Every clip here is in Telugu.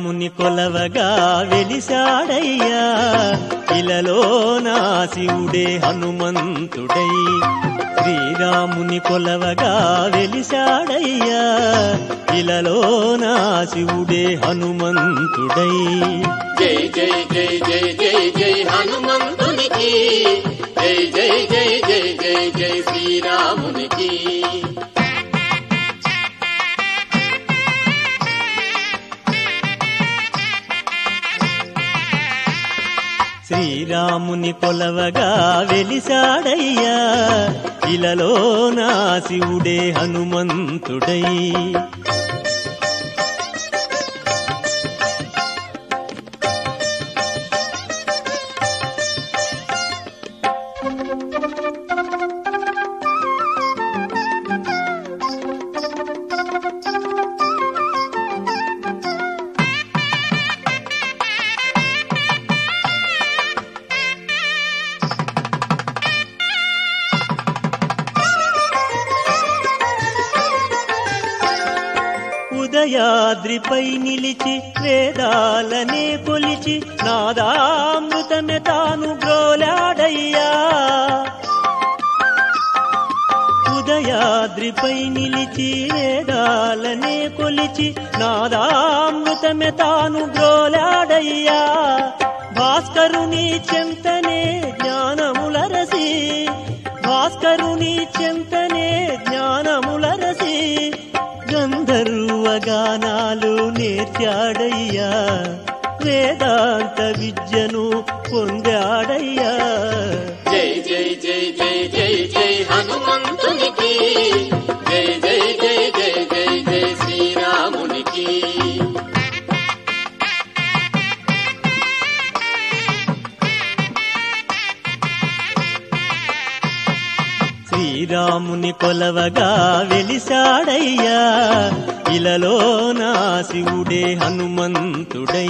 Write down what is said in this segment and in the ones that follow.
శ్రీరాముని కొలవగా వెలిశాడయ్యా ఇలలో నా శివుడే హనుమంతుడై శ్రీరాముని కొలవగా వెలిశాడయ్యా ఇలలో నా శివుడే హనుమంతుడై జై జై జై జై జై జై హనుమంతునికి జై జై జై జై జై జై శ్రీరామునికి శ్రీరాముని కొలవగా వెలిశాడయ్యా ఇలలో నా శివుడే హనుమంతుడై ఉదయాద్రిపై నిలిచి వేదాలనే కొలిచి నాదామృతమే తాను గ్రోలాడయ్యా ఉదయాద్రిపై నిలిచి వేదాలనే కొలిచి నాదామృతమే తాను గ్రోలాడయ్యా భాస్కరుని చెంతనే జ్ఞానములరసి భాస్కరుని చెంతనే జ్ఞానములరసి గంధర్వ గానాలు నేర్చాడయ్యా వేదాంత విద్యను పొందాడయ్యా జై జై జై జై జై జై హనుమంతునికి జై జై జై జై జై జై శ్రీరామునికి శ్రీరాముని కొలవగా వెలిశాడయ్యా ఇలలో నా శివుడే హనుమంతుడై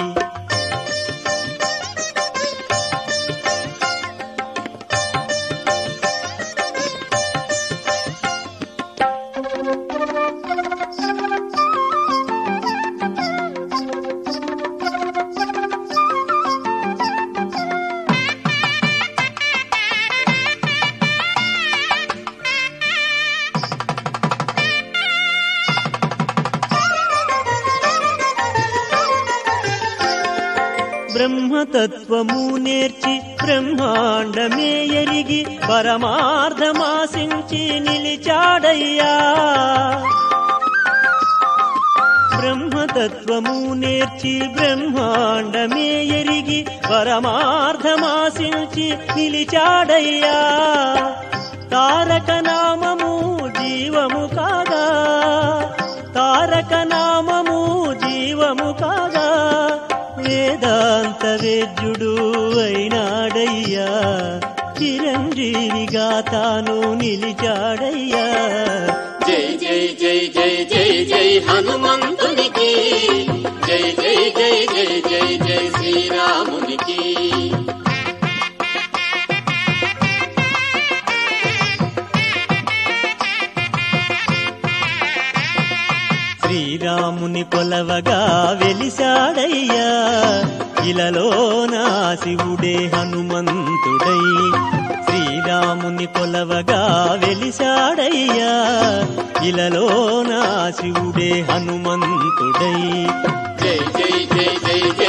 బ్రహ్మతత్వము నేర్చి బ్రహ్మాండమే ఎరిగి పరమార్థమాశించి నిలిచాడయ్యా బ్రహ్మతత్వము నేర్చి బ్రహ్మాండమే ఎరిగి పరమార్థమాశించి నిలిచాడయ్యా తారక నామము జీవము కాగా తారక నామము జీవము కాగా వేదాంత వేద్యుడు అయినాడయ్యా చిరంజీవిగా తాను నిలిచాడయ్యా జై జై జై జై జై జై హనుమంతునికి జై జై జై జై జై జై శ్రీరామునికి శ్రీరాముని కొలవగా వెలిశాడయ్యా ఇలలో నా శివుడే హనుమంతుడై శ్రీరాముని కొలవగా వెలిశాడయ్యా ఇలలో నా శివుడే హనుమంతుడై జై జై జై జై జై